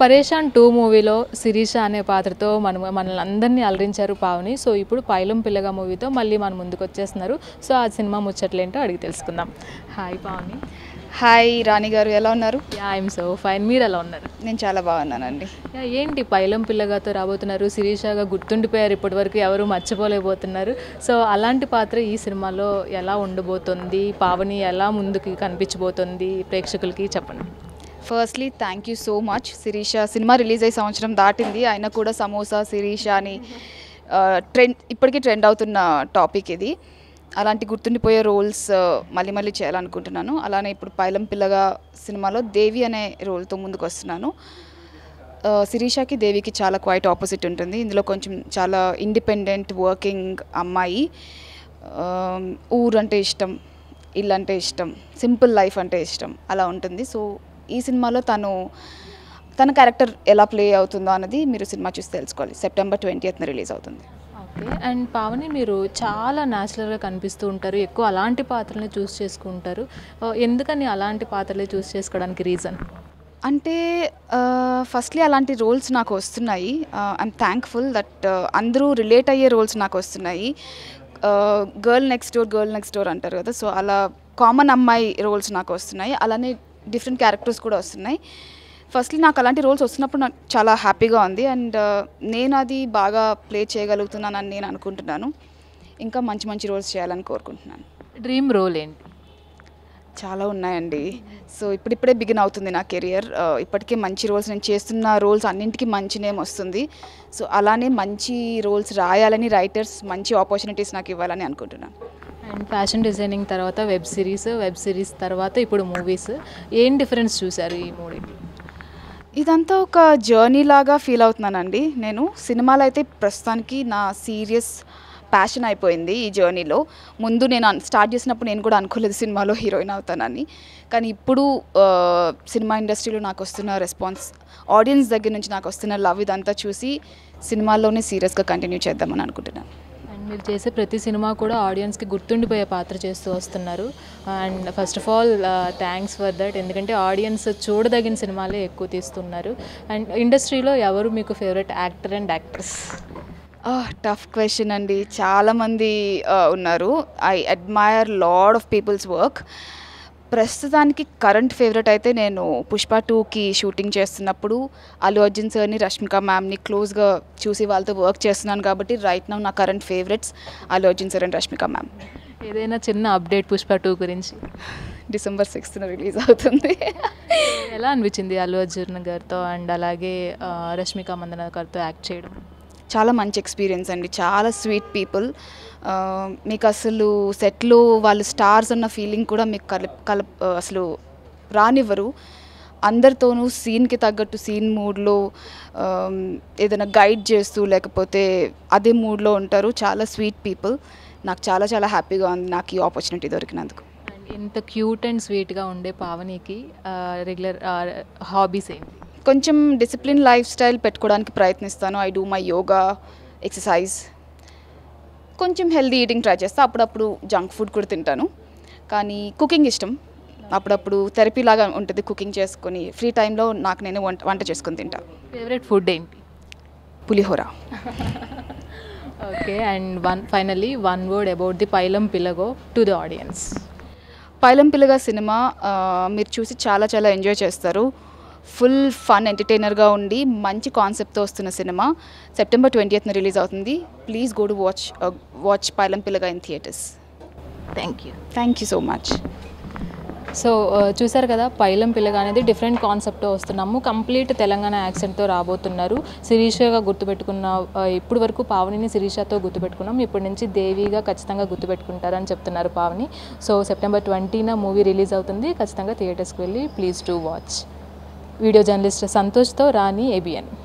పరేషాన్ టూ మూవీలో శిరీష అనే పాత్రతో మనం మనల్ని అందరినీ అలరించారు పావని సో ఇప్పుడు పైలం పిల్లగా మూవీతో మళ్ళీ మన ముందుకు వచ్చేస్తున్నారు సో ఆ సినిమా ముచ్చట్లేంటో అడిగి తెలుసుకుందాం హాయ్ పావని హాయ్ రాణి గారు ఎలా ఉన్నారు యా ఐఎమ్ సో ఫైన్ మీరు ఎలా ఉన్నారు నేను చాలా బాగున్నానండి యా, ఏంటి పైలం పిల్లగాతో రాబోతున్నారు శిరీషగా గుర్తుండిపోయారు ఇప్పటి వరకు ఎవరు మర్చిపోలేకపోతున్నారు సో అలాంటి పాత్ర ఈ సినిమాలో ఎలా ఉండబోతుంది పావని ఎలా ముందుకి కనిపించబోతుంది ప్రేక్షకులకి చెప్పండి firstly thank you so much Sirisha సినిమా రిలీజ్ అయ్యి సంవత్సరం దాటింది అయినా కూడా సమోసా శిరీష అని ట్రెండ్ ఇప్పటికీ ట్రెండ్ అవుతున్న టాపిక్ ఇది అలాంటి గుర్తుండిపోయే రోల్స్ మళ్ళీ మళ్ళీ చేయాలనుకుంటున్నాను అలానే ఇప్పుడు పైలం పిల్లగా సినిమాలో దేవి అనే రోల్తో ముందుకు వస్తున్నాను ఆ, శిరీషకి దేవికి చాలా క్వైట్ ఆపోజిట్ ఉంటుంది ఇందులో కొంచెం చాలా ఇండిపెండెంట్ వర్కింగ్ అమ్మాయి ఆ, ఊరు అంటే ఇష్టం ఇల్లు అంటే ఇష్టం సింపుల్ లైఫ్ అంటే ఇష్టం అలా ఉంటుంది సో ఈ సినిమాలో తను తన క్యారెక్టర్ ఎలా ప్లే అవుతుందో అన్నది మీరు సినిమా చూసి తెలుసుకోవాలి సెప్టెంబర్ ట్వంటీ రిలీజ్ అవుతుంది ఓకే అండ్ పావని మీరు చాలా న్యాచురల్గా కనిపిస్తూ ఉంటారు ఎక్కువ అలాంటి పాత్రల్ని చూస్ చేసుకుంటారు ఆ, ఎందుకని అలాంటి పాత్రలే చూస్ చేసుకోవడానికి రీజన్ అంటే ఫస్ట్లీ అలాంటి రోల్స్ నాకు వస్తున్నాయి ఐఎమ్ థ్యాంక్ఫుల్ దట్ అందరూ రిలేట్ అయ్యే రోల్స్ నాకు వస్తున్నాయి girl next door girl next door అంటారు కదా సో అలా కామన్ అమ్మాయి రోల్స్ నాకు వస్తున్నాయి అలానే డిఫరెంట్ క్యారెక్టర్స్ కూడా వస్తున్నాయి ఫస్ట్లీ నాకు అలాంటి రోల్స్ వస్తున్నప్పుడు నాకు చాలా హ్యాపీగా ఉంది అండ్ నేను అది బాగా ప్లే చేయగలుగుతున్నానని నేను అనుకుంటున్నాను ఇంకా మంచి మంచి రోల్స్ చేయాలని కోరుకుంటున్నాను డ్రీమ్ రోల్ ఏంటి చాలా ఉన్నాయండి సో ఇప్పుడిప్పుడే బిగిన్ అవుతుంది నా కెరియర్ ఇప్పటికే మంచి రోల్స్ నేను చేస్తున్న రోల్స్ అన్నింటికి మంచి నేమ్ వస్తుంది సో అలానే మంచి రోల్స్ రాయాలని రైటర్స్ మంచి ఆపర్చునిటీస్ నాకు ఇవ్వాలని అనుకుంటున్నాను అండ్ ఫ్యాషన్ డిజైనింగ్ తర్వాత వెబ్ సిరీస్ వెబ్ సిరీస్ తర్వాత ఇప్పుడు మూవీస్ ఏం డిఫరెన్స్ చూశారు ఈ మూడింటి ఇదంతా ఒక జర్నీ లాగా ఫీల్ అవుతున్నానండి నేను సినిమాలో అయితే ప్రస్తుతానికి నా సీరియస్ ప్యాషన్ అయిపోయింది ఈ జర్నీలో ముందు నేను అన్- స్టార్ట్ చేసినప్పుడు నేను కూడా అనుకోలేదు సినిమాలో హీరోయిన్ అవుతానని కానీ ఇప్పుడు ఆ, సినిమా ఇండస్ట్రీలో నాకు వస్తున్న రెస్పాన్స్ ఆడియన్స్ దగ్గర నుంచి నాకు వస్తున్న లవ్ ఇదంతా చూసి సినిమాల్లోనే సీరియస్గా కంటిన్యూ చేద్దామని అనుకుంటున్నాను అండ్ మీరు చేసే ప్రతి సినిమా కూడా ఆడియన్స్కి గుర్తుండిపోయే పాత్ర చేస్తూ వస్తున్నారు and first of all thanks for that ఎందుకంటే ఆడియన్స్ చూడదగిన సినిమాలే ఎక్కువ తీస్తున్నారు అండ్ ఇండస్ట్రీలో ఎవరు మీకు favourite actor and actress tough question అండి చాలామంది ఉన్నారు I admire lot of people's work ప్రస్తుతానికి కరెంట్ ఫేవరెట్ అయితే నేను పుష్ప టూకి షూటింగ్ చేస్తున్నప్పుడు అల్లు అర్జున్ సార్ని రష్మిక మ్యామ్ని క్లోజ్గా చూసి వాళ్ళతో వర్క్ చేస్తున్నాను కాబట్టి రైట్ నౌ నా current favourites Allu Arjun sir and Rashmika ma'am ఏదైనా చిన్న అప్డేట్ పుష్ప టూ గురించి డిసెంబర్ సిక్స్త్న రిలీజ్ అవుతుంది ఎలా అనిపించింది అల్లు అర్జున్ గారితో అండ్ అలాగే ఆ, రష్మిక మందన గారితో యాక్ట్ చేయడం చాలా మంచి ఎక్స్పీరియన్స్ అండి చాలా స్వీట్ పీపుల్ మీకు అసలు సెట్లో వాళ్ళు స్టార్స్ అన్న ఫీలింగ్ కూడా మీకు కలప్ కలప్ ఆ, అసలు రానివ్వరు అందరితోనూ సీన్కి తగ్గట్టు సీన్ మూడ్లో ఏదైనా గైడ్ చేస్తూ లేకపోతే అదే మూడ్లో ఉంటారు చాలా స్వీట్ పీపుల్ నాకు చాలా చాలా హ్యాపీగా ఉంది నాకు ఈ ఆపర్చునిటీ దొరికినందుకు అండ్ ఇంత క్యూట్ అండ్ స్వీట్గా ఉండే పావనికి రెగ్యులర్ హాబీస్ ఏంటి కొంచెం డిసిప్లిన్ లైఫ్ స్టైల్ పెట్టుకోవడానికి ప్రయత్నిస్తాను I do my yoga exercise కొంచెం హెల్దీ ఈటింగ్ ట్రై చేస్తా అప్పుడప్పుడు జంక్ ఫుడ్ కూడా తింటాను కానీ కుకింగ్ ఇష్టం అప్పుడప్పుడు థెరపీ లాగా ఉంటుంది కుకింగ్ చేసుకొని ఫ్రీ టైంలో నాకు నేను వంట వంట చేసుకొని తింటా ఫేవరెట్ ఫుడ్ ఏంటి పులిహోర okay and one finally one word about the Pailam Pillago to the audience Pailam Pillaga సినిమా ఆ, మీరు చూసి చాలా చాలా ఎంజాయ్ చేస్తారు ఫుల్ ఫన్ ఎంటర్టైనర్గా ఉండి మంచి కాన్సెప్ట్తో వస్తున్న సినిమా సెప్టెంబర్ ట్వంటీ రిలీజ్ అవుతుంది please go to watch watch Pailam Pillaga in theatres thank you thank you so much so చూసారు కదా పైలం పిల్లగా అనేది డిఫరెంట్ కాన్సెప్ట్తో వస్తున్నాము కంప్లీట్ తెలంగాణ యాక్సెంట్తో రాబోతున్నారు శిరీషగా గుర్తుపెట్టుకున్న ఆ, ఇప్పుడు వరకు పావనిని శిరీషతో గుర్తుపెట్టుకున్నాం ఇప్పటి నుంచి దేవిగా ఖచ్చితంగా గుర్తుపెట్టుకుంటారని చెప్తున్నారు పావని సో సెప్టెంబర్ ట్వంటీన మూవీ రిలీజ్ అవుతుంది ఖచ్చితంగా థియేటర్స్కి వెళ్ళి please to watch video journalist సంతోష్తో రాణి ఏబిఎన్